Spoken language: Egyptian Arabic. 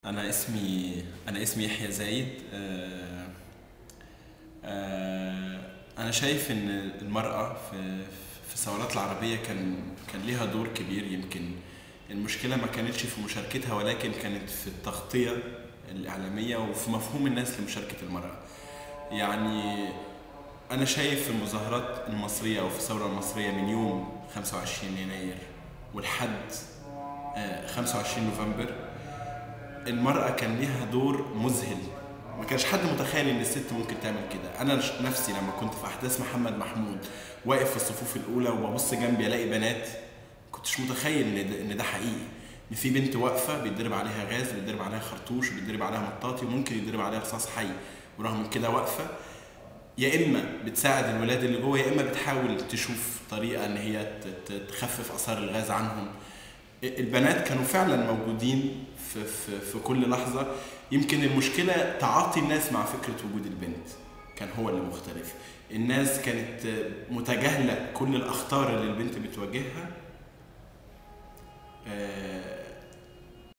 انا اسمي انا اسمي يحيى زايد آه، آه، انا شايف ان المراه في في الثورات العربيه كان كان ليها دور كبير يمكن المشكله ما كانتش في مشاركتها ولكن كانت في التغطيه الاعلاميه وفي مفهوم الناس لمشاركه المراه يعني انا شايف في المظاهرات المصريه او في الثوره المصريه من يوم 25 يناير ولحد آه، 25 نوفمبر المرأة كان ليها دور مذهل ما كانش حد متخيل ان الست ممكن تعمل كده انا ش- نفسي لما كنت في احداث محمد محمود واقف في الصفوف الاولى وببص جنبي الاقي بنات كنتش متخيل ان ده, ان ده حقيقي ان في بنت واقفه بيتضرب عليها غاز بيتضرب عليها خرطوش بيتضرب عليها مطاطي وممكن يتضرب عليها رصاص حي ورغم من كده واقفه يا اما بتساعد الولاد اللي جوه يا اما بتحاول تشوف طريقه ان هي ت- ت- تخفف اثار الغاز عنهم البنات كانوا فعلا موجودين في, في, في كل لحظة يمكن المشكلة تعاطي الناس مع فكرة وجود البنت كان هو اللي مختلف الناس كانت متجاهلة كل الأخطار اللي البنت بتواجهها آه،